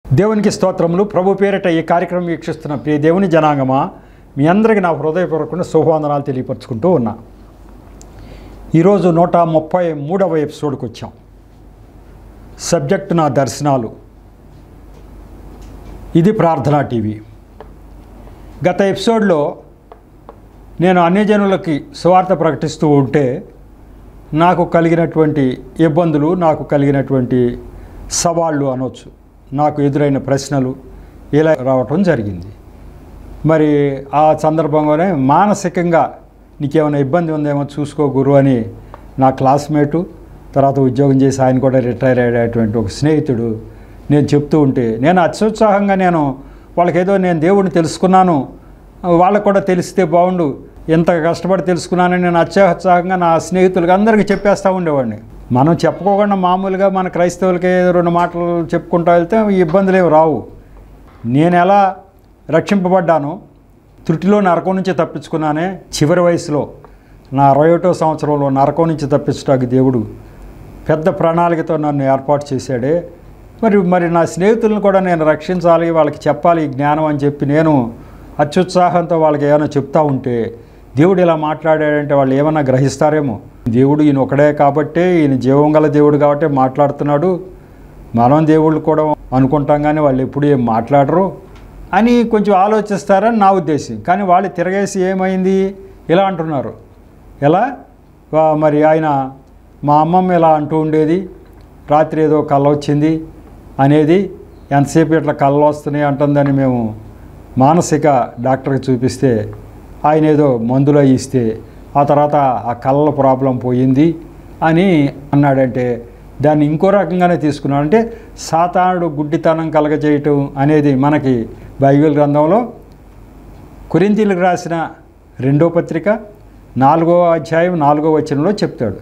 దేవునికి స్తోత్రములు ప్రభు పేరిట ఈ కార్యక్రమం వీక్షిస్తున్న ప్రియ దేవుని జనాంగమా మీ అందరికీ నా హృదయపూర్వకంగా శుభవందనాలు తెలియపరుచుకుంటూ ఉన్నా ఈరోజు నూట ముప్పై మూడవ ఎపిసోడ్కి వచ్చాం సబ్జెక్ట్ నా దర్శనాలు ఇది ప్రార్థనా టీవీ గత ఎపిసోడ్లో నేను అన్యజనులకి సువార్త ప్రకటిస్తూ ఉంటే నాకు కలిగినటువంటి ఇబ్బందులు నాకు కలిగినటువంటి సవాళ్ళు అనొచ్చు నాకు ఎదురైన ప్రశ్నలు ఇలా రావటం జరిగింది మరి ఆ సందర్భంలోనే మానసికంగా నీకేమైనా ఇబ్బంది ఉందేమో చూసుకో గురు అని నా క్లాస్మేటు తర్వాత ఉద్యోగం చేసి ఆయన కూడా రిటైర్ అయ్యేటువంటి ఒక స్నేహితుడు నేను చెప్తూ ఉంటే నేను అత్యుత్సాహంగా నేను వాళ్ళకేదో నేను దేవుడిని తెలుసుకున్నాను వాళ్ళకు కూడా తెలిస్తే బాగుండు ఎంత కష్టపడి తెలుసుకున్నానని నేను అత్యుత్సాహంగా నా స్నేహితులకి అందరికీ చెప్పేస్తూ ఉండేవాడిని మనం చెప్పుకోకుండా మామూలుగా మన క్రైస్తవులకి రెండు మాటలు చెప్పుకుంటూ వెళ్తే ఈ ఇబ్బందులు ఏమి రావు నేను ఎలా రక్షింపబడ్డానో త్రుటిలో నరకం నుంచి తప్పించుకున్నానే చివరి వయసులో నా అరవై ఒకటో సంవత్సరంలో నరకం నుంచి తప్పించడానికి దేవుడు పెద్ద ప్రణాళికతో నన్ను ఏర్పాటు చేశాడే మరి మరి నా స్నేహితులను కూడా నేను రక్షించాలి వాళ్ళకి చెప్పాలి ఈ జ్ఞానం అని చెప్పి నేను అత్యుత్సాహంతో వాళ్ళకి ఏమైనా చెప్తా ఉంటే దేవుడు ఇలా మాట్లాడాడంటే వాళ్ళు ఏమన్నా గ్రహిస్తారేమో దేవుడు ఈయన ఒకడే కాబట్టే ఈయన జీవం గల దేవుడు కాబట్టే మాట్లాడుతున్నాడు మనం దేవుళ్ళు కూడా అనుకుంటాం కానీ వాళ్ళు ఎప్పుడు ఏం మాట్లాడరు అని కొంచెం ఆలోచిస్తారని నా ఉద్దేశం కానీ వాళ్ళు తిరగేసి ఏమైంది ఇలా అంటున్నారు ఎలా వా- మరి ఆయన మా అమ్మమ్మ ఇలా అంటూ ఉండేది రాత్రి ఏదో కళ్ళ వచ్చింది అనేది ఎంతసేపు ఇట్లా కళ్ళు వస్తున్నాయి అంటుందని మేము మానసిక డాక్టర్కి చూపిస్తే ఆయన ఏదో మందులో ఇస్తే ఆ తర్వాత ఆ కళ్ళ ప్రాబ్లం పోయింది అని అన్నాడంటే దాన్ని ఇంకో రకంగానే తీసుకున్నాడు అంటే సాతానుడు గుడ్డితనం కలగజేయటం అనేది మనకి బైబిల్ గ్రంథంలో కొరింతీలకు రాసిన రెండో పత్రిక నాలుగో అధ్యాయం నాలుగో వచనంలో చెప్తాడు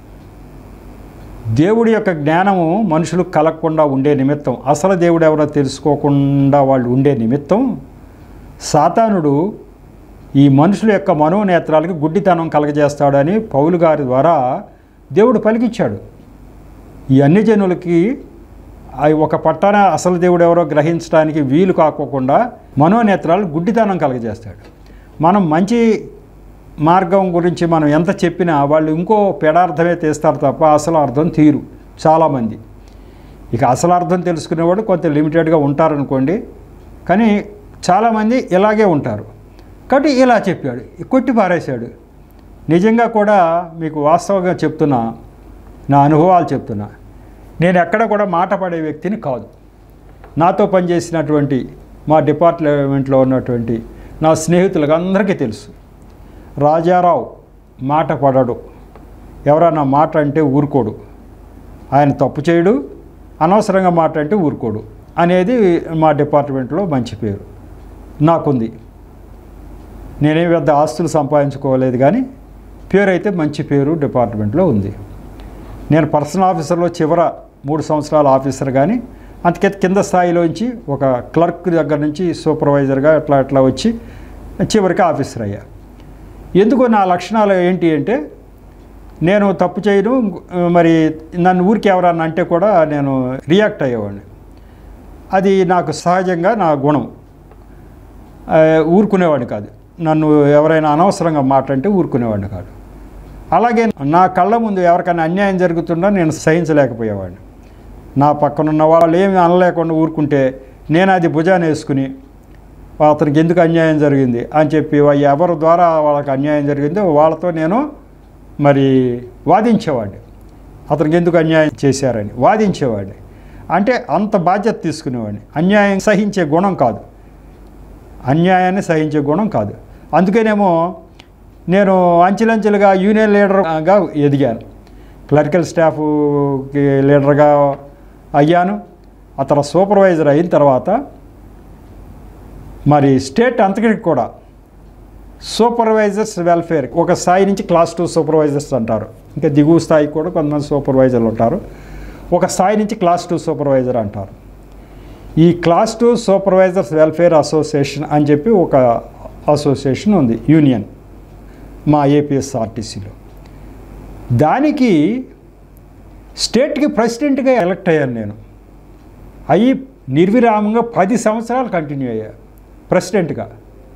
దేవుడి యొక్క జ్ఞానము మనుషులు కలగకుండా ఉండే నిమిత్తం అసలు దేవుడు ఎవరో తెలుసుకోకుండా వాళ్ళు ఉండే నిమిత్తం సాతానుడు ఈ మనుషుల యొక్క మనోనేత్రాలకి గుడ్డితనం కలగజేస్తాడని పౌలు గారి ద్వారా దేవుడు పలికిచ్చాడు ఈ అన్ని జనులకి ఆ ఒక పట్టాన అసలు దేవుడు ఎవరో గ్రహించడానికి వీలు కాకోకుండా మనోనేత్రాలు గుడ్డితనం కలగజేస్తాడు మనం మంచి మార్గం గురించి మనం ఎంత చెప్పినా వాళ్ళు ఇంకో పెడార్థమే తీస్తారు తప్ప అసలు అర్థం తీరు చాలామంది ఇక అసలు అర్థం తెలుసుకునేవాడు కొంత లిమిటెడ్గా ఉంటారనుకోండి కానీ చాలామంది ఇలాగే ఉంటారు కాబట్టి ఇలా చెప్పాడు కొట్టి పారేశాడు నిజంగా కూడా మీకు వాస్తవంగా చెప్తున్నా నా అనుభవాలు చెప్తున్నా నేను ఎక్కడ కూడా మాట పడే వ్యక్తిని కాదు నాతో పనిచేసినటువంటి మా డిపార్ట్మెంట్లో ఉన్నటువంటి నా స్నేహితులకు అందరికీ తెలుసు రాజారావు మాట పడడు ఎవరన్నా మాట అంటే ఊరుకోడు ఆయన తప్పు చేయడు అనవసరంగా మాట అంటే ఊరుకోడు అనేది మా డిపార్ట్మెంట్లో మంచి పేరు నాకుంది నేనేం పెద్ద ఆస్తులు సంపాదించుకోలేదు కానీ పేరు అయితే మంచి పేరు డిపార్ట్మెంట్లో ఉంది నేను పర్సనల్ ఆఫీసర్లో చివర మూడు సంవత్సరాల ఆఫీసర్ కానీ అంతకే కింద స్థాయిలోంచి ఒక క్లర్క్ దగ్గర నుంచి సూపర్వైజర్గా అట్లా అట్లా వచ్చి చివరికి ఆఫీసర్ అయ్యా ఎందుకో నా లక్షణాలు ఏంటి అంటే నేను తప్పు చేయను మరి నన్ను ఊరికి ఎవరన్నా అంటే కూడా నేను రియాక్ట్ అయ్యేవాడిని అది నాకు సహజంగా నా గుణం ఆ, ఊరుకునేవాడిని కాదు నన్ను ఎవరైనా అనవసరంగా మాట అంటే ఊరుకునేవాడిని కాదు అలాగే నా కళ్ళ ముందు ఎవరికైనా అన్యాయం జరుగుతుందో నేను సహించలేకపోయేవాడిని నా పక్కన ఉన్న వాళ్ళు ఏమి అనలేకుండా ఊరుకుంటే నేను అది భుజాన్ని వేసుకుని అతనికి ఎందుకు అన్యాయం జరిగింది అని చెప్పి వా- ఎవరి ద్వారా వాళ్ళకి అన్యాయం జరిగిందో వాళ్ళతో నేను మరి వాదించేవాడిని అతనికి ఎందుకు అన్యాయం చేశారని వాదించేవాడిని అంటే అంత బాధ్యత తీసుకునేవాడిని అన్యాయం సహించే గుణం కాదు అన్యాయాన్ని సహించే గుణం కాదు అందుకేనేమో నేను అంచెలంచెలుగా యూనియన్ లీడర్గా ఎదిగాను క్లరికల్ స్టాఫ్కి లీడర్గా అయ్యాను ఆ తర్వాత సూపర్వైజర్ అయిన తర్వాత మరి స్టేట్ అంతటికి కూడా సూపర్వైజర్స్ వెల్ఫేర్ ఒక స్థాయి నుంచి క్లాస్ టూ సూపర్వైజర్స్ అంటారు ఇంకా దిగువ స్థాయికి కూడా కొంతమంది సూపర్వైజర్లు ఉంటారు ఒక స్థాయి నుంచి క్లాస్ టూ సూపర్వైజర్ అంటారు ఈ class two supervisors welfare association అని చెప్పి ఒక అసోసియేషన్ ఉంది యూనియన్ మా ఏపీఎస్ఆర్టీసీలో దానికి స్టేట్కి ప్రెసిడెంట్గా ఎలక్ట్ అయ్యాను నేను అయ్యి నిర్విరామంగా పది సంవత్సరాలు కంటిన్యూ అయ్యా ప్రెసిడెంట్గా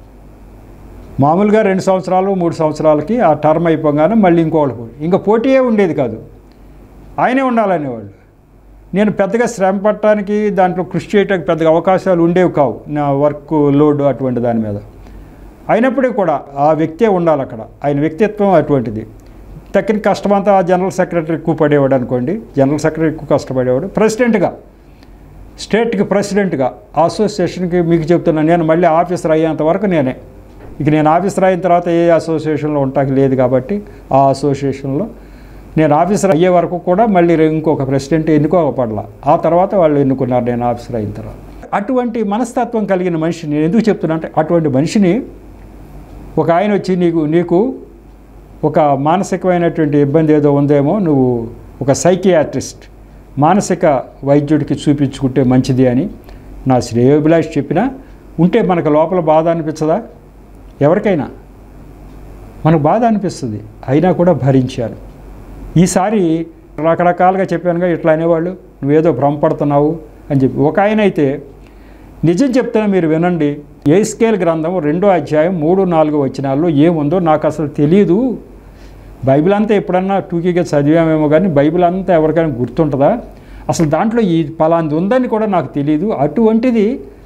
మామూలుగా రెండు సంవత్సరాలు మూడు సంవత్సరాలకి ఆ టర్మ్ అయిపోగానే మళ్ళీ ఇంకోళ్ళు పోటీ ఇంకా పోటీయే ఉండేది కాదు ఆయనే ఉండాలనేవాళ్ళు నేను పెద్దగా శ్రమ పట్టడానికి దాంట్లో కృషి చేయడానికి పెద్దగా అవకాశాలు ఉండేవి కావు నా వర్క్ లోడ్ అటువంటి దాని మీద అయినప్పటికీ కూడా ఆ వ్యక్తే ఉండాలి అక్కడ ఆయన వ్యక్తిత్వం అటువంటిది తక్కిన కష్టమంతా ఆ జనరల్ సెక్రటరీ ఎక్కువ పడేవాడు అనుకోండి జనరల్ సెక్రటరీ ఎక్కువ కష్టపడేవాడు ప్రెసిడెంట్గా స్టేట్కి ప్రెసిడెంట్గా అసోసియేషన్కి మీకు చెప్తున్నాను నేను మళ్ళీ ఆఫీసర్ అయ్యేంత వరకు నేనే ఇక నేను ఆఫీసర్ అయిన తర్వాత ఏ అసోసియేషన్లో ఉంటాకి లేదు కాబట్టి ఆ అసోసియేషన్లో నేను ఆఫీసర్ అయ్యే వరకు కూడా మళ్ళీ ఇంకొక ప్రెసిడెంట్ ఎన్నుకోకపోవట్లా ఆ తర్వాత వాళ్ళు ఎన్నుకున్నారు నేను ఆఫీసర్ అయిన తర్వాత అటువంటి మనస్తత్వం కలిగిన మనిషిని నేను ఎందుకు చెప్తున్నా అంటే అటువంటి మనిషిని ఒక ఆయన వచ్చి నీకు నీకు ఒక మానసికమైనటువంటి ఇబ్బంది ఏదో ఉందేమో నువ్వు ఒక సైకియాట్రిస్ట్ మానసిక వైద్యుడికి చూపించుకుంటే మంచిది అని నా శ్రేయోభిలాష్ చెప్పినా ఉంటే మనకు లోపల బాధ అనిపించదా ఎవరికైనా మనకు బాధ అనిపిస్తుంది అయినా కూడా భరించాను ఈసారి రకరకాలుగా చెప్పానుగా ఇట్లా అనేవాళ్ళు నువ్వేదో భ్రమపడుతున్నావు అని చెప్పి ఒక ఆయన అయితే నిజం చెప్తున్నా మీరు వినండి ఏ స్కేల్ గ్రంథం రెండో అధ్యాయం మూడు నాలుగు వచనాల్లో ఏముందో నాకు అసలు తెలియదు బైబిల్ అంతా ఎప్పుడన్నా టూకీగా చదివామేమో కానీ బైబిల్ అంతా ఎవరికైనా గుర్తుంటుందా అసలు దాంట్లో ఈ పలాంది ఉందని కూడా నాకు తెలియదు అటువంటిది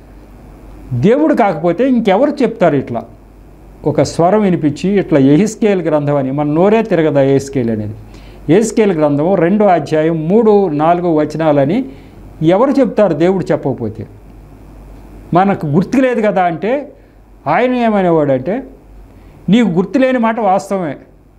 దేవుడు కాకపోతే ఇంకెవరు చెప్తారు ఇట్లా ఒక స్వరం వినిపించి ఇట్లా ఎహిస్కేల్ గ్రంథం అని మన నోరే తిరగదా ఎహిస్కేల్ అనేది ఎహిస్కేల్ గ్రంథము రెండో అధ్యాయం మూడు నాలుగు వచనాలని ఎవరు చెప్తారు దేవుడు చెప్పకపోతే మనకు గుర్తు లేదు కదా అంటే ఆయన ఏమనేవాడు అంటే నీకు గుర్తులేని మాట వాస్తవమే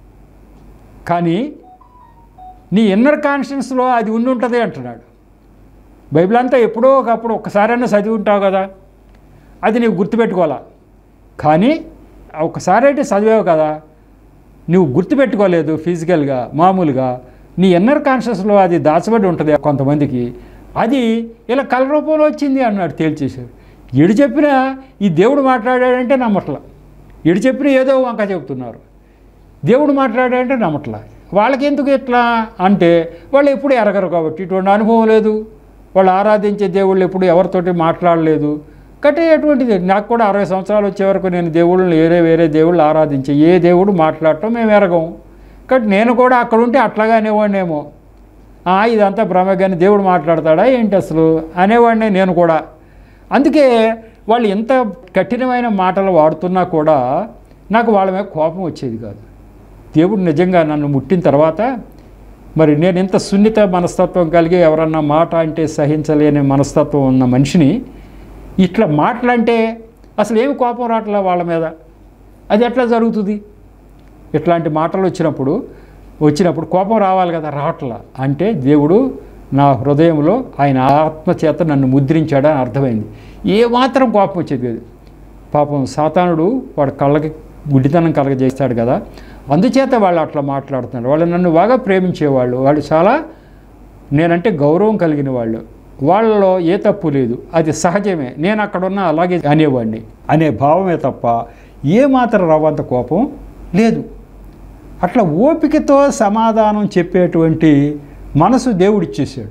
కానీ నీ ఇన్నర్ కాన్షియన్స్లో అది ఉండి ఉంటుంది అంటున్నాడు బైబిల్ అంతా ఎప్పుడో ఒకప్పుడు ఒక్కసారైనా చదివి ఉంటావు కదా అది నీవు గుర్తుపెట్టుకోవాలా కానీ ఒకసారి అయితే చదివావు కదా నువ్వు గుర్తుపెట్టుకోలేదు ఫిజికల్గా మామూలుగా నీ ఇన్నర్ కాన్షియస్లో అది దాచబడి ఉంటుంది కొంతమందికి అది ఇలా కల రూపంలో వచ్చింది అన్నాడు తేల్చేశాడు ఎడు చెప్పినా ఈ దేవుడు మాట్లాడాడంటే నమ్మట్ల ఎడు చెప్పినా ఏదో వంక చెబుతున్నారు దేవుడు మాట్లాడాడంటే నమ్మట్ల వాళ్ళకి ఎందుకు ఎట్లా అంటే వాళ్ళు ఎప్పుడు ఎరగరు కాబట్టి ఇటువంటి అనుభవం లేదు వాళ్ళు ఆరాధించే దేవుళ్ళు ఎప్పుడు ఎవరితోటి మాట్లాడలేదు కట్టే అటువంటిది నాకు కూడా అరవై సంవత్సరాలు వచ్చే వరకు నేను దేవుళ్ళని వేరే వేరే దేవుళ్ళు ఆరాధించే ఏ దేవుడు మాట్లాడటం మేము ఎరగం కాబట్టి నేను కూడా అక్కడ ఉంటే అట్లాగా అనేవాడినేమో "ఆ, ఇదంతా భ్రమ కానీ దేవుడు మాట్లాడతాడా ఏంటి అసలు అనేవాడినే నేను కూడా అందుకే వాళ్ళు ఎంత కఠినమైన మాటలు వాడుతున్నా కూడా నాకు వాళ్ళ మీద కోపం వచ్చేది కాదు దేవుడు నిజంగా నన్ను ముట్టిన తర్వాత మరి నేను ఇంత సున్నిత మనస్తత్వం కలిగి ఎవరన్నా మాట అంటే సహించలేని మనస్తత్వం ఉన్న మనిషిని ఇట్లా మాటలంటే అసలు ఏమి కోపం రావట్లే వాళ్ళ మీద అది ఎట్లా జరుగుతుంది ఇట్లాంటి మాటలు వచ్చినప్పుడు వచ్చినప్పుడు కోపం రావాలి కదా రావట్లా అంటే దేవుడు నా హృదయంలో ఆయన ఆత్మ చేత నన్ను ముద్రించాడని అర్థమైంది ఏ మాత్రం కోపం వచ్చేది కాదు పాపం సాతానుడు వాడు కళ్ళకి గుడ్డితనం కలగజేస్తాడు కదా అందుచేత వాళ్ళు అట్లా మాట్లాడుతున్నారు వాళ్ళు నన్ను బాగా ప్రేమించేవాళ్ళు వాళ్ళు చాలా నేనంటే గౌరవం కలిగిన వాళ్ళు వాళ్ళలో ఏ తప్పు లేదు అది సహజమే నేను అక్కడ ఉన్న అలాగే అనేవాడిని అనే భావమే తప్ప ఏ మాత్రం రవ్వంత కోపం లేదు అట్లా ఓపికతో సమాధానం చెప్పేటువంటి మనసు దేవుడిచ్చేసాడు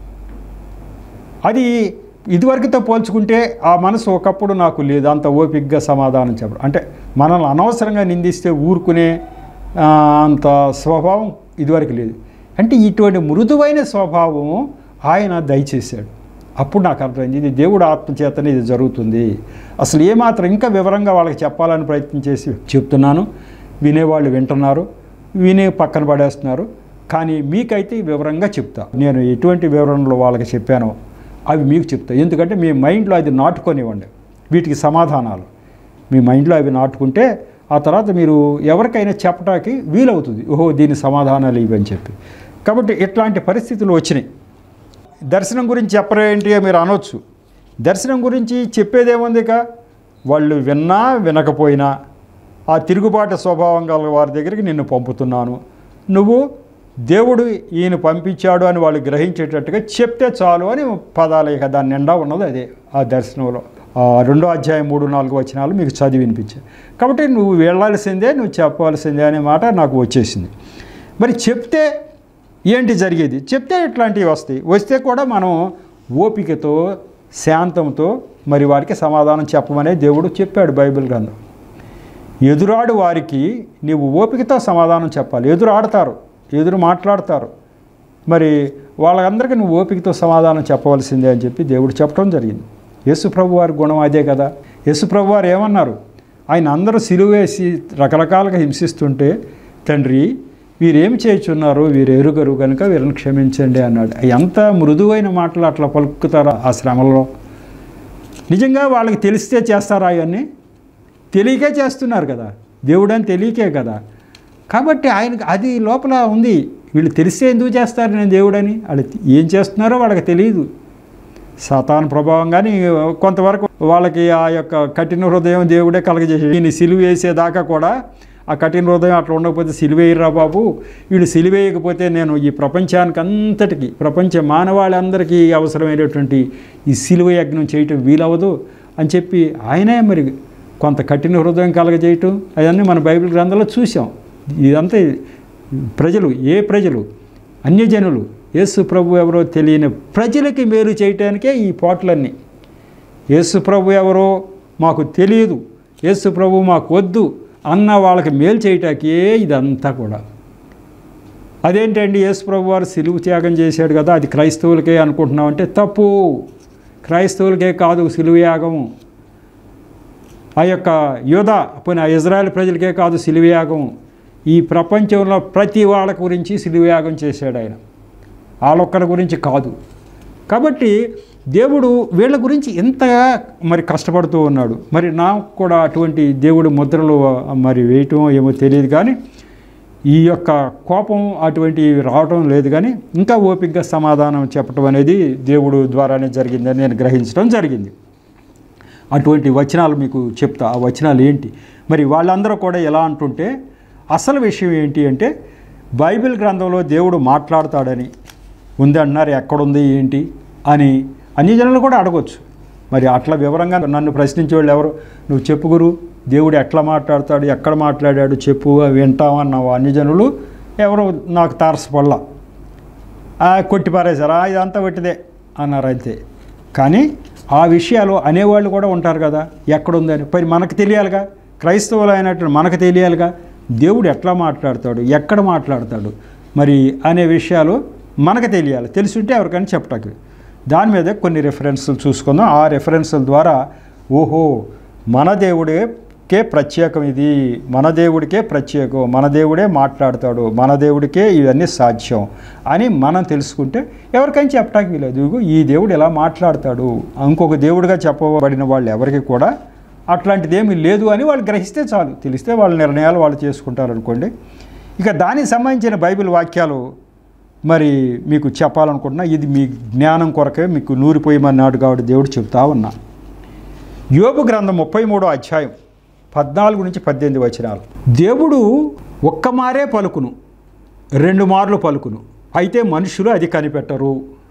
అది ఇదివరకుతో పోల్చుకుంటే ఆ మనసు ఒకప్పుడు నాకు లేదు అంత ఓపికగా సమాధానం చెప్పడం అంటే మనల్ని అనవసరంగా నిందిస్తే ఊరుకునే ఆ, అంత స్వభావం ఇదివరకు లేదు అంటే ఇటువంటి మృదువైన స్వభావం ఆయన దయచేశాడు అప్పుడు నాకు అర్థమైంది ఇది దేవుడు ఆత్మచేతనే ఇది జరుగుతుంది అసలు ఏమాత్రం ఇంకా వివరంగా వాళ్ళకి చెప్పాలని ప్రయత్నం చేసి చెప్తున్నాను వినేవాళ్ళు వింటున్నారు వినే పక్కన పడేస్తున్నారు కానీ మీకైతే వివరంగా చెప్తా నేను ఎటువంటి వివరణలు వాళ్ళకి చెప్పానో అవి మీకు చెప్తా ఎందుకంటే మీ మైండ్లో అది నాటుకొనివ్వండి వీటికి సమాధానాలు మీ మైండ్లో అవి నాటుకుంటే ఆ తర్వాత మీరు ఎవరికైనా చెప్పడానికి వీలవుతుంది ఓహో దీని సమాధానాలు ఇవి అని చెప్పి కాబట్టి ఇట్లాంటి పరిస్థితులు వచ్చినాయి దర్శనం గురించి చెప్పరేంటి మీరు అనొచ్చు దర్శనం గురించి చెప్పేదేముంది ఇక వాళ్ళు విన్నా వినకపోయినా ఆ తిరుగుబాటు స్వభావం గల వారి దగ్గరికి నిన్ను పంపుతున్నాను నువ్వు దేవుడు ఈయన పంపించాడు అని వాళ్ళు గ్రహించేటట్టుగా చెప్తే చాలు అని పదాలు ఇక దాని నిండా ఉన్నది అదే ఆ దర్శనంలో ఆ రెండో అధ్యాయం మూడు నాలుగు వచనాలు మీకు చదివి వినిపించాయి కాబట్టి నువ్వు వెళ్ళాల్సిందే నువ్వు చెప్పవలసిందే అనే మాట నాకు వచ్చేసింది మరి చెప్తే ఏంటి జరిగేది చెప్తే ఇట్లాంటివి వస్తాయి వస్తే కూడా మనం ఓపికతో శాంతంతో మరి వారికి సమాధానం చెప్పమనే దేవుడు చెప్పాడు బైబిల్ గ్రంథం ఎదురాడు వారికి నీవు ఓపికతో సమాధానం చెప్పాలి ఎదురు ఆడతారు ఎదురు మాట్లాడతారు మరి వాళ్ళందరికీ నువ్వు ఓపికతో సమాధానం చెప్పవలసిందే అని చెప్పి దేవుడు చెప్పడం జరిగింది యేసుప్రభు వారి గుణం అదే కదా యేసుప్రభు వారు ఏమన్నారు ఆయన అందరూ సిలువేసి రకరకాలుగా హింసిస్తుంటే తండ్రి వీరేమి చేయుచున్నారు వీరు ఎరుగరు కనుక వీరిని క్షమించండి అన్నాడు ఎంత మృదువైన మాటలు అట్లా పలుకుతారా ఆ శ్రమలో నిజంగా వాళ్ళకి తెలిస్తే చేస్తారా అవన్నీ తెలియకే చేస్తున్నారు కదా దేవుడని తెలియకే కదా కాబట్టి ఆయనకి అది లోపల ఉంది వీళ్ళు తెలిస్తే ఎందుకు చేస్తారు నేను దేవుడని వాళ్ళు ఏం చేస్తున్నారో వాళ్ళకి తెలియదు సాతాను ప్రభావం కానీ కొంతవరకు వాళ్ళకి ఆ యొక్క కఠిన హృదయం దేవుడే కలగజేసి ఈయన సిలువ వేసేదాకా కూడా ఆ కఠిన హృదయం అట్లా ఉండకపోతే సిలువేయరా బాబు వీళ్ళు సిలువేయకపోతే నేను ఈ ప్రపంచానికి అంతటికి ప్రపంచ మానవాళి అవసరమైనటువంటి ఈ సిలువ యజ్ఞం చేయటం వీలవదు అని చెప్పి ఆయనే మరి కొంత కఠిన హృదయం కలగజేయటం అవన్నీ మన బైబిల్ గ్రంథంలో చూసాం ఇదంతా ప్రజలు ఏ ప్రజలు అన్యజనులు యేసు ప్రభు ఎవరో తెలియని ప్రజలకి మేలు చేయటానికే ఈ పోట్లన్నీ యేసు ప్రభు ఎవరో మాకు తెలియదు యేసు ప్రభు మాకు వద్దు అన్న వాళ్ళకి మేలు చేయటాకే ఇదంతా కూడా అదేంటండి యేసు ప్రభు వారు సిలువు త్యాగం చేశాడు కదా అది క్రైస్తవులకే అనుకుంటున్నామంటే తప్పు క్రైస్తవులకే కాదు సిలువు యాగము ఆ యొక్క యోధ పోయిన ఇజ్రాయెల్ ప్రజలకే కాదు సిలువయాగం ఈ ప్రపంచంలో ప్రతి వాళ్ళ గురించి సిలువయాగం చేశాడు ఆయన వాళ్ళొక్కరి గురించి కాదు కాబట్టి దేవుడు వీళ్ళ గురించి ఎంతగా మరి కష్టపడుతూ ఉన్నాడు మరి నాకు కూడా అటువంటి దేవుడు ముద్రలు మరి వేయటం ఏమో తెలియదు కానీ ఈ యొక్క కోపం అటువంటి రావటం లేదు కానీ ఇంకా ఓపికగా సమాధానం చెప్పటం అనేది దేవుడు ద్వారానే జరిగిందని నేను గ్రహించడం జరిగింది అటువంటి వచనాలు మీకు చెప్తా ఆ వచనాలు ఏంటి మరి వాళ్ళందరూ కూడా ఎలా అంటుంటే అసలు విషయం ఏంటి అంటే బైబిల్ గ్రంథంలో దేవుడు మాట్లాడతాడని ఉంది అంటున్నారు ఎక్కడుంది ఏంటి అని అన్ని జనులు కూడా అడగొచ్చు మరి అట్లా వివరంగా నన్ను ప్రశ్నించే వాళ్ళు ఎవరు నువ్వు చెప్పు గురు దేవుడు ఎట్లా మాట్లాడతాడు ఎక్కడ మాట్లాడాడు చెప్పు వింటామన్నావు అన్ని జనులు ఎవరు నాకు తారసపడలా ఆ, కొట్టి పారేశారా ఇదంతా పెట్టిదే అన్నారు అంతే కానీ ఆ విషయాలు అనేవాళ్ళు కూడా ఉంటారు కదా ఎక్కడుందని మరి మనకు తెలియాలిగా క్రైస్తవులు అయినట్టు మనకు తెలియాలిగా దేవుడు ఎట్లా మాట్లాడతాడు ఎక్కడ మాట్లాడతాడు మరి అనే విషయాలు మనకు తెలియాలి తెలుసుంటే ఎవరికైనా చెప్పటానికి దాని మీద కొన్ని రెఫరెన్సులు చూసుకుందాం ఆ రెఫరెన్సుల ద్వారా ఓహో మన దేవుడే కే ప్రత్యేకం ఇది మన దేవుడికే ప్రత్యేకం మన దేవుడే మాట్లాడతాడు మన దేవుడికే ఇవన్నీ సాధ్యం అని మనం తెలుసుకుంటే ఎవరికైనా చెప్పడానికి వీలేదు ఇదిగో ఈ దేవుడు ఎలా మాట్లాడతాడు ఇంకొక దేవుడిగా చెప్పబడిన వాళ్ళు ఎవరికి కూడా అట్లాంటిది ఏమీ లేదు అని వాళ్ళు గ్రహిస్తే చాలు తెలిస్తే వాళ్ళ నిర్ణయాలు వాళ్ళు చేసుకుంటారు అనుకోండి ఇక దానికి సంబంధించిన బైబిల్ వాక్యాలు మరి మీకు చెప్పాలనుకుంటున్నా ఇది మీ జ్ఞానం కొరకే మీకు నూరిపోయమన్నాడు కాబట్టి దేవుడు చెప్తా ఉన్నా యోబు గ్రంథం ముప్పై మూడో అధ్యాయం పద్నాలుగు నుంచి పద్దెనిమిది వచనాలు దేవుడు ఒక్క మారే పలుకును రెండు మార్లు పలుకును అయితే మనుషులు అది కనిపెట్టరు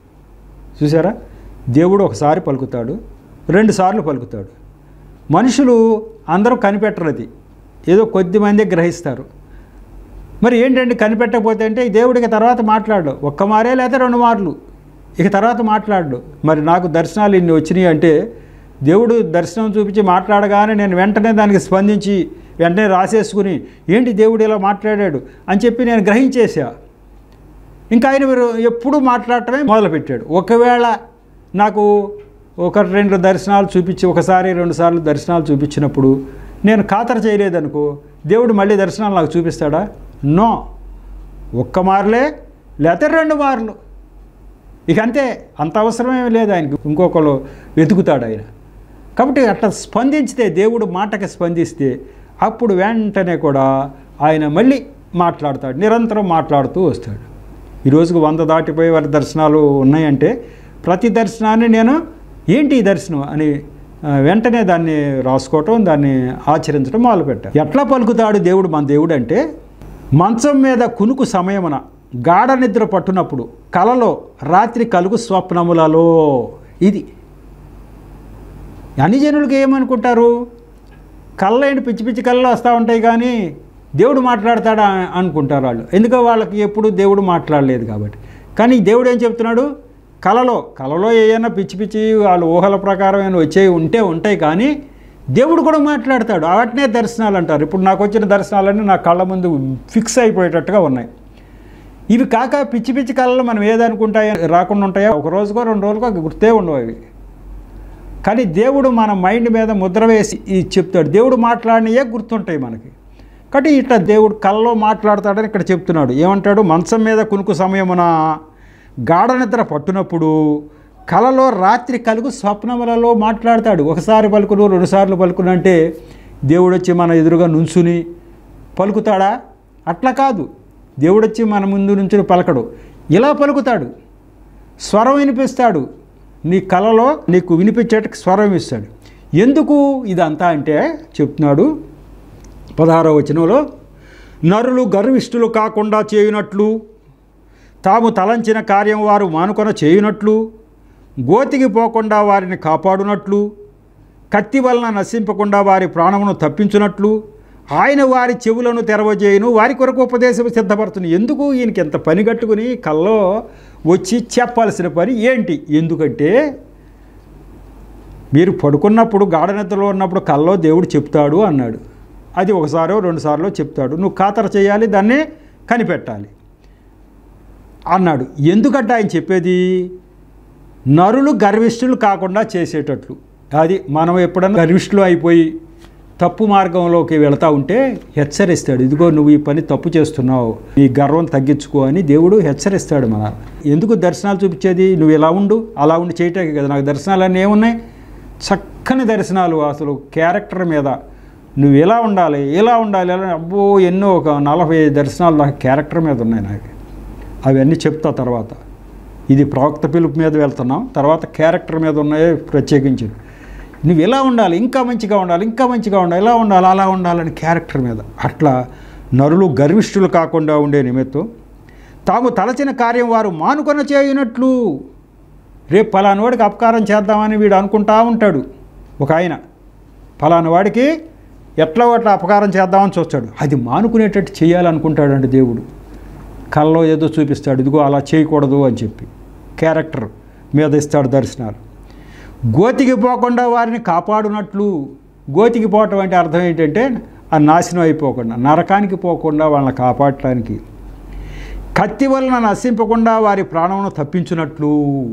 చూసారా దేవుడు ఒకసారి పలుకుతాడు రెండు సార్లు పలుకుతాడు మనుషులు అందరూ కనిపెట్టరు అది ఏదో కొద్ది మంది గ్రహిస్తారు మరి ఏంటంటే కనిపెట్టకపోతే అంటే ఈ దేవుడికి తర్వాత మాట్లాడు ఒక్క మారే లేకపోతే రెండు మార్లు ఇక తర్వాత మాట్లాడు మరి నాకు దర్శనాలు ఇన్ని వచ్చినాయి అంటే దేవుడు దర్శనం చూపించి మాట్లాడగానే నేను వెంటనే దానికి స్పందించి వెంటనే రాసేసుకుని ఏంటి దేవుడు ఇలా మాట్లాడాడు అని చెప్పి నేను గ్రహించేసా ఇంకా ఆయన మీరు ఎప్పుడు మాట్లాడటమే మొదలుపెట్టాడు ఒకవేళ నాకు ఒక రెండు దర్శనాలు చూపించి ఒకసారి రెండు సార్లు దర్శనాలు చూపించినప్పుడు నేను ఖాతరు చేయలేదనుకో దేవుడు మళ్ళీ దర్శనాలు నాకు చూపిస్తాడా నో ఒక్క మార్లే లేకపోతే రెండు మార్లు ఇక అంతే అంత అవసరమేమి లేదు ఆయనకి ఇంకొకరు వెతుకుతాడు ఆయన కాబట్టి అట్లా స్పందించితే దేవుడు మాటకి స్పందిస్తే అప్పుడు వెంటనే కూడా ఆయన మళ్ళీ మాట్లాడతాడు నిరంతరం మాట్లాడుతూ వస్తాడు ఈ రోజుకు వంద దాటిపోయి వారి దర్శనాలు ఉన్నాయంటే ప్రతి దర్శనాన్ని నేను ఏంటి ఈ దర్శనం అని ఆ, వెంటనే దాన్ని రాసుకోవటం దాన్ని ఆచరించడం మొదలుపెట్టాను ఎట్లా పలుకుతాడు దేవుడు మన దేవుడు అంటే మంచం మీద కునుకు సమయమున గాఢ నిద్ర పట్టునప్పుడు కలలో రాత్రి కలుగు స్వప్నములలో ఇది అన్ని జనులకు ఏమనుకుంటారు కళ్ళేంటి పిచ్చి పిచ్చి కళ్ళు వస్తూ ఉంటాయి కానీ దేవుడు మాట్లాడతాడా అనుకుంటారు వాళ్ళు ఎందుకో వాళ్ళకి ఎప్పుడు దేవుడు మాట్లాడలేదు కాబట్టి కానీ దేవుడు ఏం చెప్తున్నాడు కలలో కలలో ఏమైనా పిచ్చి పిచ్చి వాళ్ళ ఊహల ప్రకారం ఏమైనా వచ్చేవి ఉంటే ఉంటాయి కానీ దేవుడు కూడా మాట్లాడతాడు వాటినే దర్శనాలు అంటారు ఇప్పుడు నాకు వచ్చిన దర్శనాలన్నీ నా కళ్ళ ముందు ఫిక్స్ అయిపోయేటట్టుగా ఉన్నాయి ఇవి కాక పిచ్చి పిచ్చి కళలు మనం ఏదనుకుంటాయో రాకుండా ఉంటాయో ఒక రోజుకో రెండు రోజులకో గుర్తే ఉండవు అవి కానీ దేవుడు మన మైండ్ మీద ముద్ర వేసి ఇది చెప్తాడు దేవుడు మాట్లాడినయే గుర్తుంటాయి మనకి కాబట్టి ఇట్లా దేవుడు కళ్ళలో మాట్లాడతాడని ఇక్కడ చెప్తున్నాడు ఏమంటాడు మంచం మీద కునుకు సమయమున గాఢ నిద్ర పట్టునప్పుడు కలలో రాత్రి కలుగు స్వప్నములలో మాట్లాడతాడు ఒకసారి పలుకును రెండుసార్లు పలుకును అంటే దేవుడు వచ్చి మన ఎదురుగా నుంచుని పలుకుతాడా అట్లా కాదు దేవుడు వచ్చి మన ముందు నుంచి పలకడు ఇలా పలుకుతాడు స్వరం వినిపిస్తాడు నీ కలలో నీకు వినిపించేటకు స్వరం ఇస్తాడు ఎందుకు ఇదంతా అంటే చెప్తున్నాడు పదహారవ వచనంలో నరులు గర్విష్ఠులు కాకుండా చేయునట్లు తాము తలంచిన కార్యం వారు మానుకొన చేయునట్లు గోతికి పోకుండా వారిని కాపాడునట్లు కత్తి వలన నశింపకుండా వారి ప్రాణమును తప్పించునట్లు ఆయన వారి చెవులను తెరవజేయును వారి కొరకు ఉపదేశం సిద్ధపడుతుంది ఎందుకు ఈయనకి ఎంత పని కట్టుకుని కల్లో వచ్చి చెప్పాల్సిన పని ఏంటి ఎందుకంటే మీరు పడుకున్నప్పుడు గాఢ నిద్రలో ఉన్నప్పుడు కల్లో దేవుడు చెప్తాడు అన్నాడు అది ఒకసారో రెండుసార్లు చెప్తాడు నువ్వు ఖాతర చేయాలి దాన్ని కనిపెట్టాలి అన్నాడు ఎందుకంటే ఆయన చెప్పేది నరులు గర్విష్ఠులు కాకుండా చేసేటట్లు అది మనం ఎప్పుడన్నా గర్విష్ఠులు అయిపోయి తప్పు మార్గంలోకి వెళతా ఉంటే హెచ్చరిస్తాడు ఇదిగో నువ్వు ఈ పని తప్పు చేస్తున్నావు నీ గర్వం తగ్గించుకో అని దేవుడు హెచ్చరిస్తాడు మన ఎందుకు దర్శనాలు చూపించేది నువ్వు ఇలా ఉండు అలా ఉండి చేయటానికి కదా నాకు దర్శనాలన్నీ ఏమున్నాయి చక్కని దర్శనాలు అసలు క్యారెక్టర్ మీద నువ్వు ఎలా ఉండాలి ఎలా ఉండాలి ఎలా అబ్బో ఎన్నో ఒక నలభై దర్శనాలు నాకు క్యారెక్టర్ మీద ఉన్నాయి నాకు అవన్నీ చెప్తా తర్వాత ఇది ప్రవక్త పిలుపు మీద వెళ్తున్నాం తర్వాత క్యారెక్టర్ మీద ఉన్నాయి ప్రత్యేకించి నువ్వు ఎలా ఉండాలి ఇంకా మంచిగా ఉండాలి ఇంకా మంచిగా ఉండాలి ఎలా ఉండాలి అలా ఉండాలని క్యారెక్టర్ మీద అట్లా నరులు గర్విష్ఠులు కాకుండా ఉండే నిమిత్తం తాము తలచిన కార్యం వారు మానుకొన చేయునట్లు రేపు పలానా వాడికి అపకారం చేద్దామని వీడు అనుకుంటా ఉంటాడు ఒక ఆయన పలానా వాడికి ఎట్లా అట్లా అపకారం చేద్దామని చూస్తాడు అది మానుకునేటట్టు చేయాలనుకుంటాడండి దేవుడు కళ్ళలో ఏదో చూపిస్తాడు ఇదిగో అలా చేయకూడదు అని చెప్పి క్యారెక్టర్ మీద ఇస్తాడు దర్శనాలు గోతికి పోకుండా వారిని కాపాడునట్లు గోతికి పోవటం అంటే అర్థం ఏంటంటే ఆ నాశనం అయిపోకుండా నరకానికి పోకుండా వాళ్ళని కాపాడటానికి కత్తి వలన నశింపకుండా వారి ప్రాణమును తప్పించున్నట్లు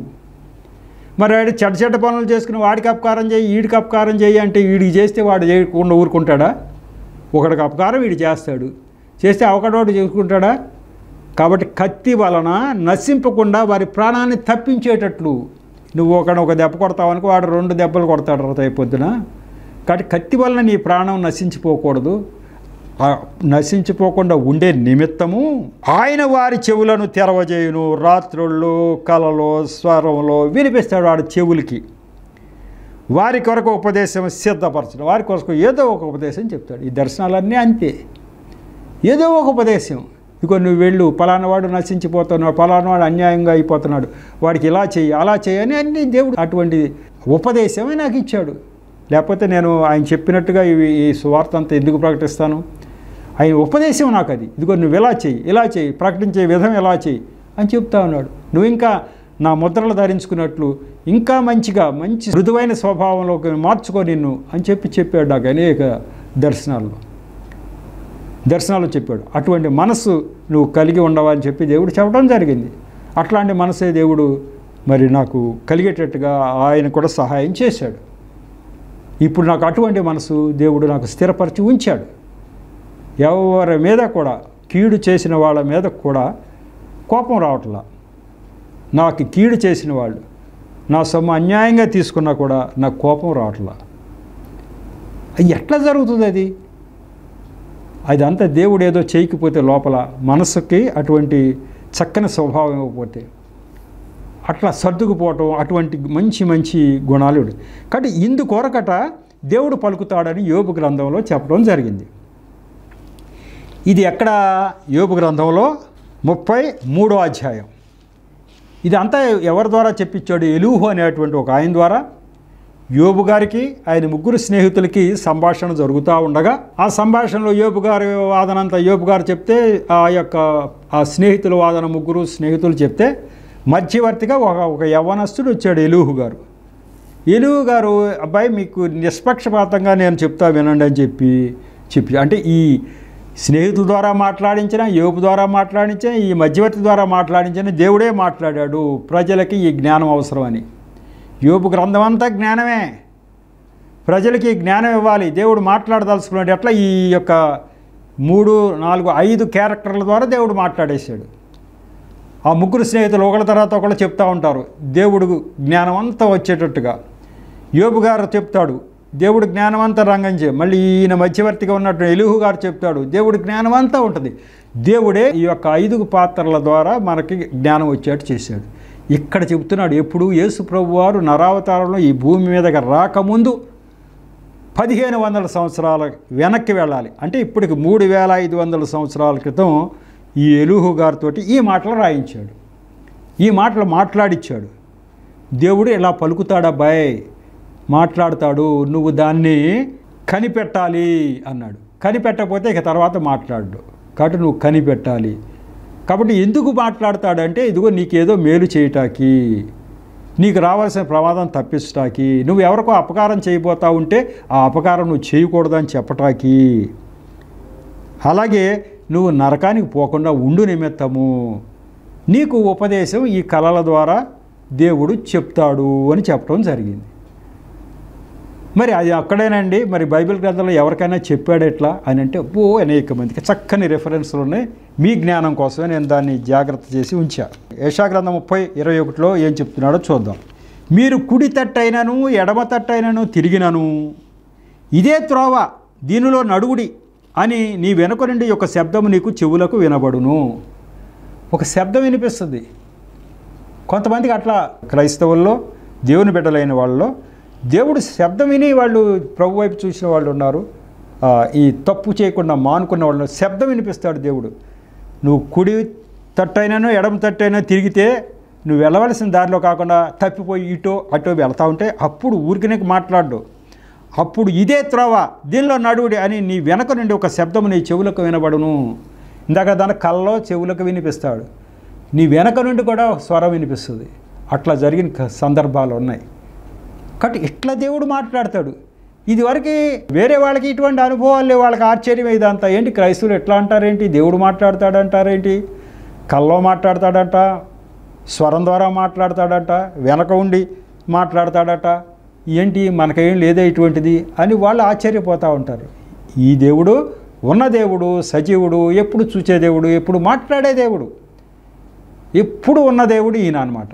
మరి వాడు చెడ్డ చెడ్డ పనులు చేసుకుని వాడికి అపకారం చేయి వీడికి అపకారం చేయి అంటే వీడికి చేస్తే వాడు చేయకుండా ఊరుకుంటాడా ఒకడికి అపకారం వీడు చేస్తాడు చేస్తే అవకడోడు చేసుకుంటాడా కాబట్టి కత్తి వలన నశింపకుండా వారి ప్రాణాన్ని తప్పించేటట్లు నువ్వు ఒకడు ఒక దెబ్బ కొడతావనుకో వాడు రెండు దెబ్బలు కొడతాడు రేపు పొద్దున కాబట్టి కత్తి వలన నీ ప్రాణం నశించిపోకూడదు ఆ నశించిపోకుండా ఉండే నిమిత్తము ఆయన వారి చెవులను తెరవజేయును రాత్రుల్లో కలలో స్వరంలో వినిపిస్తాడు వాడి చెవులకి వారి కొరకు ఉపదేశం సిద్ధపరచడం వారి కొరకు ఏదో ఒక ఉపదేశం చెప్తాడు ఈ దర్శనాలన్నీ అంతే ఏదో ఒక ఉపదేశం ఇగో నువ్వు వెళ్ళు పలానా వాడు నశించిపోతున్నాడు పలానా వాడు అన్యాయంగా అయిపోతున్నాడు వాడికి ఇలా చెయ్యి అలా చెయ్యి అని అన్ని దేవుడు అటువంటి ఉపదేశమే నాకు ఇచ్చాడు లేకపోతే నేను ఆయన చెప్పినట్టుగా ఇవి ఈ సువార్త అంతా ఎందుకు ప్రకటిస్తాను ఆయన ఉపదేశం నాకు అది ఇదిగో నువ్వు ఇలా చెయ్యి ఇలా చెయ్యి ప్రకటించే విధం ఎలా చెయ్యి అని చెప్తా ఉన్నాడు నువ్వు ఇంకా నా ముద్రలు ధరించుకున్నట్లు ఇంకా మంచిగా మంచి మృదువైన స్వభావంలోకి మార్చుకో నిన్ను అని చెప్పి చెప్పాడు నాకు అనేక దర్శనాల్లో దర్శనాలు చెప్పాడు అటువంటి మనస్సు నువ్వు కలిగి ఉండవని చెప్పి దేవుడు చెప్పడం జరిగింది అట్లాంటి మనసే దేవుడు మరి నాకు కలిగేటట్టుగా ఆయన కూడా సహాయం చేశాడు ఇప్పుడు నాకు అటువంటి మనసు దేవుడు నాకు స్థిరపరిచి ఉంచాడు ఎవరి మీద కూడా కీడు చేసిన వాళ్ళ మీద కూడా కోపం రావట్లా నాకు కీడు చేసిన వాళ్ళు నా సొమ్ము అన్యాయంగా తీసుకున్నా కూడా నాకు కోపం రావట్లా అది ఎట్లా జరుగుతుంది అది అదంతా దేవుడు ఏదో చేయకపోతే లోపల మనసుకి అటువంటి చక్కని స్వభావం ఇవ్వకపోతే అట్లా సర్దుకుపోవటం అటువంటి మంచి మంచి గుణాలు ఉండే. కాబట్టి ఇందుకొరకట దేవుడు పలుకుతాడని యోబు గ్రంథంలో చెప్పడం జరిగింది ఇది ఎక్కడ యోబు గ్రంథంలో ముప్పై మూడో అధ్యాయం ఇదంతా ఎవరి ద్వారా చెప్పించాడు ఎలుహు అనేటువంటి ఒక ఆయన ద్వారా యోబు గారికి ఆయన ముగ్గురు స్నేహితులకి సంభాషణ జరుగుతూ ఉండగా ఆ సంభాషణలో యోబు గారి వాదన అంతా యోబు గారు చెప్తే ఆ యొక్క ఆ స్నేహితుల వాదన ముగ్గురు స్నేహితులు చెప్తే మధ్యవర్తిగా ఒక ఒక యవ్వనస్తుడు వచ్చాడు ఎలుహు గారు ఎలుగు గారు అబ్బాయి మీకు నిష్పక్షపాతంగా నేను చెప్తా వినండి అని చెప్పి చెప్పి అంటే ఈ స్నేహితుల ద్వారా మాట్లాడించిన యోపు ద్వారా మాట్లాడించిన ఈ మధ్యవర్తి ద్వారా మాట్లాడించిన దేవుడే మాట్లాడాడు ప్రజలకి ఈ జ్ఞానం అవసరమని యోపు గ్రంథం అంతా జ్ఞానమే ప్రజలకి ఈ జ్ఞానం ఇవ్వాలి దేవుడు మాట్లాడదలుచుకున్నాడు ఎట్లా ఈ యొక్క మూడు నాలుగు ఐదు క్యారెక్టర్ల ద్వారా దేవుడు మాట్లాడేశాడు ఆ ముగ్గురు స్నేహితులు ఒకళ్ళ తర్వాత ఒకళ్ళు చెప్తా ఉంటారు దేవుడు జ్ఞానం అంతా వచ్చేటట్టుగా యోబు గారు చెప్తాడు దేవుడు జ్ఞానం అంతా రంగం చే మళ్ళీ ఈయన మధ్యవర్తిగా ఉన్నట్టు ఎలుహు గారు చెప్తాడు దేవుడు జ్ఞానం అంతా ఉంటుంది దేవుడే ఈ యొక్క ఐదు పాత్రల ద్వారా మనకి జ్ఞానం వచ్చేట్టు చేశాడు ఇక్కడ చెప్తున్నాడు ఎప్పుడు యేసు ప్రభు వారు నరావతారంలో ఈ భూమి మీదకి రాకముందు పదిహేను వందల సంవత్సరాల వెనక్కి వెళ్ళాలి అంటే ఇప్పటికి మూడు వేల ఐదు వందల సంవత్సరాల క్రితం ఈ ఎలుహు గారితో ఈ మాటలు రాయించాడు ఈ మాటలు మాట్లాడిచ్చాడు దేవుడు ఇలా పలుకుతాడబ్బాయ్ మాట్లాడతాడు నువ్వు దాన్ని కనిపెట్టాలి అన్నాడు కనిపెట్టకపోతే ఇక తర్వాత మాట్లాడు కాబట్టి నువ్వు కనిపెట్టాలి కాబట్టి ఎందుకు మాట్లాడతాడంటే ఇదిగో నీకేదో మేలు చేయటానికి నీకు రావాల్సిన ప్రమాదం తప్పించటానికి నువ్వు ఎవరికో అపకారం చేయబోతా ఉంటే ఆ అపకారం నువ్వు చేయకూడదని చెప్పటానికి అలాగే నువ్వు నరకానికి పోకుండా ఉండు నిమిత్తము నీకు ఉపదేశం ఈ కళల ద్వారా దేవుడు చెప్తాడు అని చెప్పడం జరిగింది మరి అది అక్కడేనండి మరి బైబిల్ గ్రంథంలో ఎవరికైనా చెప్పాడు ఎట్లా అని అంటే ఓ అనేక మందికి చక్కని రెఫరెన్స్లు ఉన్నాయి మీ జ్ఞానం కోసమే నేను దాన్ని జాగ్రత్త చేసి ఉంచా యశా గ్రంథం ముప్పై ఇరవై ఒకటిలో ఏం చెప్తున్నాడో చూద్దాం మీరు కుడి తట్టైనను ఎడమ తట్టైనను తిరిగినను ఇదే త్రోవ దీనిలో నడుగుడి అని నీ వెనుక నుండి ఒక శబ్దము నీకు చెవులకు వినబడును ఒక శబ్దం వినిపిస్తుంది కొంతమందికి అట్లా క్రైస్తవుల్లో దేవుని బిడ్డలైన వాళ్ళలో దేవుడు శబ్దం విని వాళ్ళు ప్రభు వైపు చూసిన వాళ్ళు ఉన్నారు ఆ, ఈ తప్పు చేయకుండా మానుకున్న వాళ్ళు ఉన్నారు. శబ్దం వినిపిస్తాడు దేవుడు నువ్వు కుడి తట్టైనాను ఎడమ తట్టైనా తిరిగితే నువ్వు వెళ్ళవలసిన దారిలో కాకుండా తప్పిపోయి ఇటో అటో వెళ్తా ఉంటే అప్పుడు ఊరికినే మాట్లాడు అప్పుడు ఇదే త్రోవ దీనిలో నడువుడి అని నీ వెనక నుండి ఒక శబ్దము నీ చెవులకు వినబడును ఇందాక దాని కళ్ళలో చెవులకు వినిపిస్తాడు నీ వెనక నుండి కూడా ఒక స్వరం వినిపిస్తుంది అట్లా జరిగిన క- సందర్భాలు ఉన్నాయి కాబట్టి ఇట్లా దేవుడు మాట్లాడతాడు ఇదివరకు వేరే వాళ్ళకి ఇటువంటి అనుభవాలు లేవు వాళ్ళకి ఆశ్చర్యం ఇదంతా ఏంటి క్రైస్తవులు ఎట్లా అంటారేంటి దేవుడు మాట్లాడతాడంటారేంటి కల్లో మాట్లాడతాడంట స్వరం ద్వారా మాట్లాడతాడట వెనక ఉండి మాట్లాడతాడట ఏంటి మనకేం లేదే ఇటువంటిది అని వాళ్ళు ఆశ్చర్యపోతూ ఉంటారు ఈ దేవుడు ఉన్న దేవుడు సజీవుడు ఎప్పుడు చూచే దేవుడు ఎప్పుడు మాట్లాడే దేవుడు ఎప్పుడు ఉన్న దేవుడు ఈయన అనమాట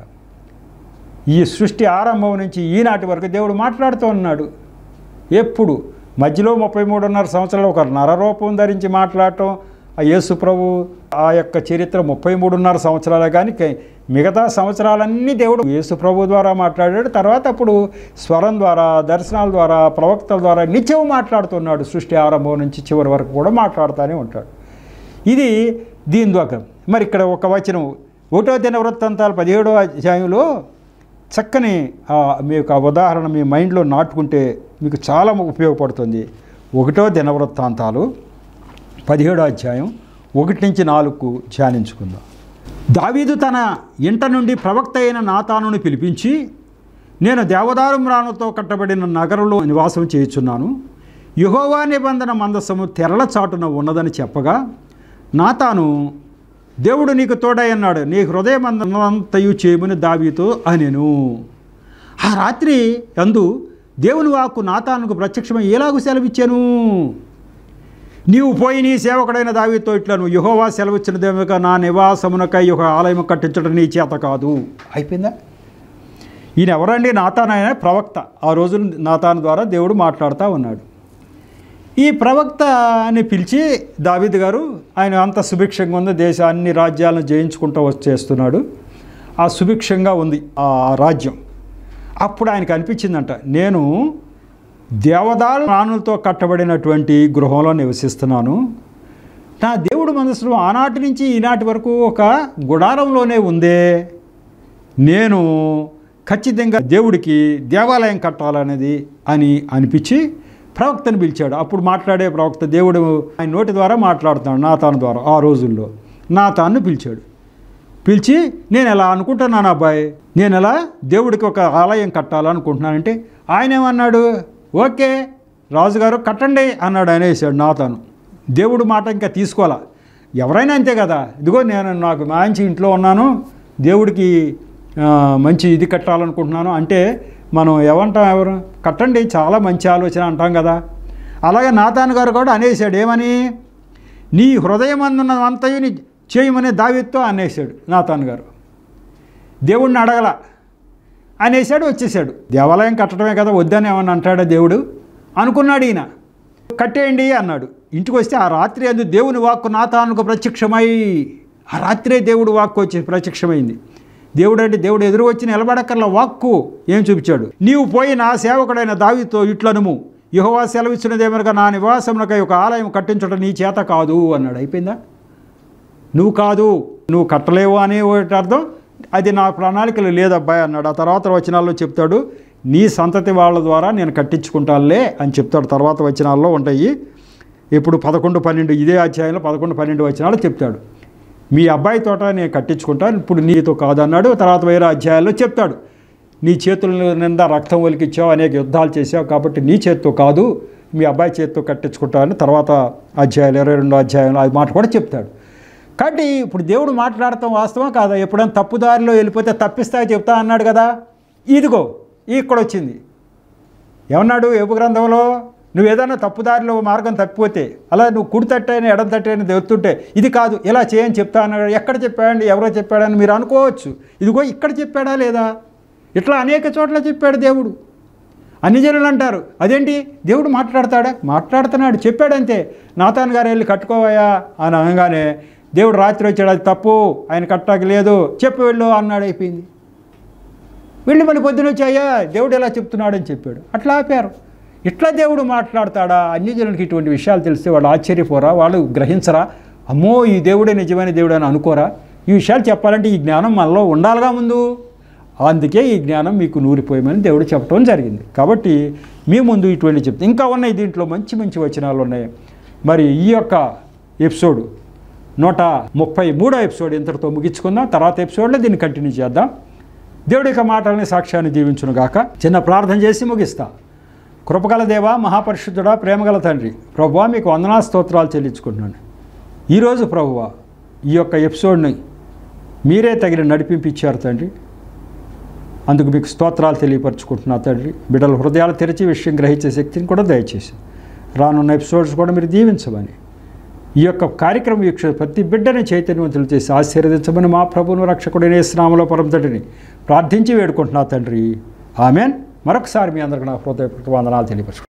ఈ సృష్టి ఆరంభం నుంచి ఈనాటి వరకు దేవుడు మాట్లాడుతూ ఉన్నాడు ఎప్పుడు మధ్యలో ముప్పై మూడున్నర సంవత్సరాలు ఒక నరరూపం ధరించి మాట్లాడటం ఆ యేసు ప్రభు ఆ యొక్క చరిత్ర ముప్పై మూడున్నర సంవత్సరాలే కానీ కే- మిగతా సంవత్సరాలన్నీ దేవుడు యేసు ప్రభు ద్వారా మాట్లాడాడు తర్వాత అప్పుడు స్వరం ద్వారా దర్శనాల ద్వారా ప్రవక్తల ద్వారా నిత్యం మాట్లాడుతున్నాడు సృష్టి ఆరంభం నుంచి చివరి వరకు కూడా మాట్లాడుతూనే ఉంటాడు ఇది దీని ద్వారా మరి ఇక్కడ ఒక వచనం ఒకటో దిన వృత్తాంతాలు పదిహేడో అధ్యాయంలో చక్కని ఆ, మీకు ఆ ఉదాహరణ మీ మైండ్లో నాటుకుంటే మీకు చాలా ఉపయోగపడుతుంది ఒకటో దినవృత్తాంతాలు పదిహేడో అధ్యాయం ఒకటి నుంచి నాలుగు ధ్యానించుకుందాం దావీదు తన ఇంట నుండి ప్రవక్త అయిన నాతానుని పిలిపించి నేను దేవదారు మ్రాణుతో కట్టబడిన నగరంలో నివాసం చేయుచున్నాను యహోవా నిబంధన మందసము తెరల చాటున ఉన్నదని చెప్పగా నాతాను దేవుడు నీకు తోడై అన్నాడు నీ హృదయమంతయు చేయమని దావీతో అనెను ఆ రాత్రి అందు దేవుని వాక్కు నాతానుకు ప్రత్యక్షమై ఎలాగూ సెలవిచ్చాను నీవు పోయి నీ సేవకుడైన దావీతో ఇట్లను యుహోవా సెలవిచ్చిన దేవుక నా నివాసమునకై ఒక ఆలయం కట్టించడం నీ చేత కాదు అయిపోయిందా ఈయన ఎవరండి నాతాన్ ఆయన ప్రవక్త ఆ రోజు నాతాన్ ద్వారా దేవుడు మాట్లాడుతూ ఉన్నాడు ఈ ప్రవక్త అని పిలిచి దావీద్ గారు ఆయన అంత సుభిక్షంగా ఉంది దేశ అన్ని రాజ్యాలను జయించుకుంటూ వచ్చేస్తున్నాడు ఆ సుభిక్షంగా ఉంది ఆ రాజ్యం అప్పుడు ఆయనకు అనిపించిందంట నేను దేవదారు ప్రాణులతో కట్టబడినటువంటి గృహంలో నివసిస్తున్నాను నా దేవుడు మనసులో ఆనాటి నుంచి ఈనాటి వరకు ఒక గుడారంలోనే ఉందే నేను ఖచ్చితంగా దేవుడికి దేవాలయం కట్టాలనేది అని అనిపించి ప్రవక్తను పిలిచాడు అప్పుడు మాట్లాడే ప్రవక్త దేవుడు ఆయన నోటి ద్వారా మాట్లాడుతాడు నాతాను ద్వారా ఆ రోజుల్లో నాతాను పిలిచాడు పిలిచి నేను ఎలా అనుకుంటున్నాను అబ్బాయి నేను ఎలా దేవుడికి ఒక ఆలయం కట్టాలనుకుంటున్నానంటే ఆయన ఏమన్నాడు ఓకే రాజుగారు కట్టండి అన్నాడు అనేసాడు నాతను దేవుడు మాట ఇంకా తీసుకోవాలా ఎవరైనా అంతే కదా ఇదిగో నేను నాకు మంచి ఇంట్లో ఉన్నాను దేవుడికి ఆ, మంచి ఇది కట్టాలనుకుంటున్నాను అంటే మనం ఏమంటాం ఎవరు కట్టండి చాలా మంచి ఆలోచన అంటాం కదా అలాగే నాతాన్ గారు కూడా అనేసాడు ఏమని నీ హృదయం అంతయు నీ చేయమనే దావితో అనేసాడు నాతాన్ గారు దేవుడిని అడగల అనేసాడు వచ్చేసాడు దేవాలయం కట్టడమే కదా వద్దని ఏమన్నా అంటాడా దేవుడు అనుకున్నాడు ఈయన కట్టేయండి అన్నాడు ఇంటికి వస్తే ఆ రాత్రి అందు దేవుని వాక్కు నాతానుకు ప్రత్యక్షమై ఆ రాత్రే దేవుడు వాక్కు వచ్చి ప్రత్యక్షమైంది దేవుడు అంటే దేవుడు ఎదురు వచ్చి నిలబడక్కర్ల వాక్కు ఏం చూపించాడు నీవు పోయి నా సేవకుడైన దావితో ఇట్లనుము యహోవా సెలవిచ్చినదేమనగా నా నివాసమునకై ఒక ఆలయం కట్టించడం నీ చేత కాదు అన్నాడు అయిపోయిందా నువ్వు కాదు నువ్వు కట్టలేవు అనే ఒకటి అర్థం అది నా ప్రణాళికలు లేదబ్బాయి అన్నాడు ఆ తర్వాత వచనాల్లో చెప్తాడు నీ సంతతి వాళ్ళ ద్వారా నేను కట్టించుకుంటానులే అని చెప్తాడు తర్వాత వచనాల్లో ఉంటాయి ఇప్పుడు పదకొండు పన్నెండు ఇదే అధ్యాయంలో పదకొండు పన్నెండు వచనాలు చెప్తాడు మీ అబ్బాయి తోట నేను కట్టించుకుంటాను ఇప్పుడు నీతో కాదన్నాడు తర్వాత వేరే అధ్యాయాల్లో చెప్తాడు నీ చేతుల నిండా రక్తం ఒలికిచ్చావు అనేక యుద్ధాలు చేసావు కాబట్టి నీ చేత్తో కాదు మీ అబ్బాయి చేత్తో కట్టించుకుంటానని తర్వాత అధ్యాయాలు ఇరవై రెండో అధ్యాయంలో అది మాట కూడా చెప్తాడు కాబట్టి ఇప్పుడు దేవుడు మాట్లాడటం వాస్తవం కాదా ఎప్పుడైనా తప్పుదారిలో వెళ్ళిపోతే తప్పిస్తా చెప్తా అన్నాడు కదా ఇదిగో ఇక్కడ వచ్చింది ఏమన్నాడు ఏపు గ్రంథంలో నువ్వు ఏదైనా తప్పుదారిలో మార్గం తప్పిపోతే అలా నువ్వు కుడి తట్టైన ఎడం తట్టైన తెస్తుంటే ఇది కాదు ఇలా చేయని చెప్తా అన్నాడు ఎక్కడ చెప్పాడండి ఎవరో చెప్పాడని మీరు అనుకోవచ్చు ఇదిగో ఇక్కడ చెప్పాడా లేదా ఇట్లా అనేక చోట్ల చెప్పాడు దేవుడు అన్ని జనులు అంటారు అదేంటి దేవుడు మాట్లాడతాడా మాట్లాడుతున్నాడు చెప్పాడంతే నాతాన్ గారు వెళ్ళి కట్టుకోవయా అని అనగానే దేవుడు రాత్రి వచ్చాడు అది తప్పు ఆయన కట్టాక లేదు చెప్పు వెళ్ళు అన్నాడు అయిపోయింది వెళ్ళి మళ్ళీ పొద్దున వచ్చాయా దేవుడు ఎలా చెప్తున్నాడని చెప్పాడు అట్లా ఆపారు ఇట్లా దేవుడు మాట్లాడతాడా అన్యజనులకి ఇటువంటి విషయాలు తెలిస్తే వాళ్ళు ఆశ్చర్యపోరా వాళ్ళు గ్రహించరా అమ్మో ఈ దేవుడే నిజమైన దేవుడు అని అనుకోరా ఈ విషయాలు చెప్పాలంటే ఈ జ్ఞానం మనలో ఉండాలిగా ముందు అందుకే ఈ జ్ఞానం మీకు నూరిపోయమని దేవుడు చెప్పడం జరిగింది కాబట్టి మీ ముందు ఇటువంటి చెప్తే ఇంకా ఉన్నాయి దీంట్లో మంచి మంచి వచనాలు ఉన్నాయి మరి ఈ యొక్క ఎపిసోడ్ నూట ముప్పై మూడో ఎపిసోడ్ ఇంతటితో ముగించుకుందాం తర్వాత ఎపిసోడ్లో దీన్ని కంటిన్యూ చేద్దాం దేవుడి యొక్క మాటల్ని సాక్ష్యాన్ని దీవించును గాక చిన్న ప్రార్థన చేసి ముగిస్తా కృపగల దేవ మహాపరిశుద్ధుడా ప్రేమగల తండ్రి ప్రభువా మీకు వందనా స్తోత్రాలు చెల్లించుకుంటున్నాను ఈరోజు ప్రభువా ఈ యొక్క ఎపిసోడ్ని మీరే తగిన నడిపించారు తండ్రి అందుకు మీకు స్తోత్రాలు తెలియపరచుకుంటున్నా తండ్రి బిడ్డల హృదయాలు తెరిచి విషయం గ్రహించే శక్తిని కూడా దయచేసి రానున్న ఎపిసోడ్స్ కూడా మీరు దీవించమని ఈ యొక్క కార్యక్రమం వీక్ష ప్రతి బిడ్డని చైతన్యవంతులు చేసి ఆశీర్వదించమని మా ప్రభువును రక్షకుడైన స్నామలో పరంతటిని ప్రార్థించి వేడుకుంటున్నా తండ్రి ఆమెన్ మరొకసారి మీ అందరికీ నా హృదయపూర్వక వందనాలు తెలియపరచు